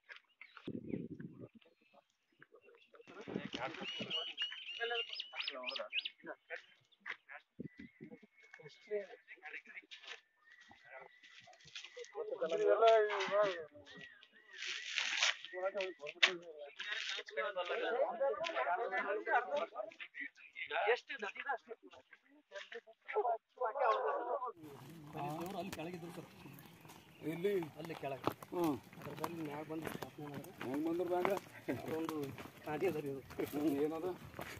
ಅಲ್ಲಿ ಕೆಳಗಿದ್ರು ಸರ್ ಇಲ್ಲಿ ಅಲ್ಲಿ ಕೆಳಗೆ ಹ್ಞೂ ಅದ್ರ ಬಂದು ಮ್ಯಾಗ ಬಂದು ಸ್ಥಾಪನೆ ಮಾಡಿದ್ರೆ ಹೆಂಗೆ ಬಂದ್ರು ಬ್ಯಾಂಗ ಅದೊಂದು ಕಾದಿ ಅದ ರೀ ಇದು ಏನದು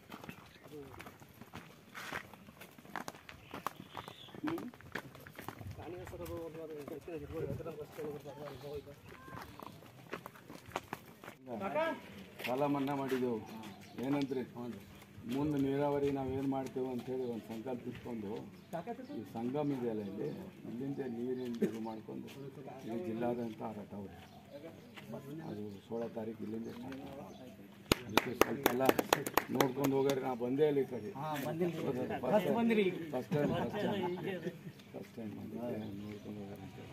ಹ್ಞೂ ಕಾಣಿ ಸರ್ ಅದು ಒಂದು ಅದು ಹೆಚ್ಚಿನ ಇರ್ಬೋದು ಅದರ ವಸ್ತು ಇರ್ಬೋದು ಅನುಭವ ಇದೆ ಸಾಲ ಮನ್ನಾ ಮಾಡಿದೆವು ಏನಂತ್ರಿ ಮುಂದೆ ನೀರಾವರಿ ನಾವೇನು ಮಾಡ್ತೇವೆ ಅಂತೇಳಿ ಒಂದು ಸಂಕಲ್ಪ ಇಟ್ಕೊಂಡು ಈ ಸಂಗಮ ಇದೆಯಲ್ಲ ಇಲ್ಲಿ ಇಲ್ಲಿಂದ ನೀರಿಂದ ಇದು ಮಾಡ್ಕೊಂಡು ಈ ಜಿಲ್ಲಾದಂತ ಆರಾಟ ಅವ್ರು ಅದು ಸೋಳ ತಾರೀಕು ಇಲ್ಲಿಂದ start ಆಗುತ್ತೆ. ಅದಕ್ಕೆ ಸ್ವಲ್ಪ ಎಲ್ಲ ನೋಡ್ಕೊಂಡು ಹೋಗ್ಯಾರ ನಾ ಬಂದೇ ಇಲ್ಲ ಈ ಕಡೆ first time first time first time ಬಂದಿದ್ದೆ ನೋಡ್ಕೊಂಡು ಹೋಗ್ಯಾರ ಅಂತೇಳಿ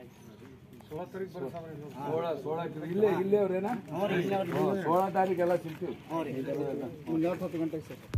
ಸೋಳ ಸೋಳ ಇಲ್ಲೇ ಇಲ್ಲೇ ಅವ್ರೇನಾ ಹ್ಞೂ, ಸೋಳ ತಾರೀಕೆಲ್ಲ ಸಿಗ್ತೀವಿ ಮುಂಜಾನೆ ಹತ್ತು ಗಂಟೆಗೆ ಸರ್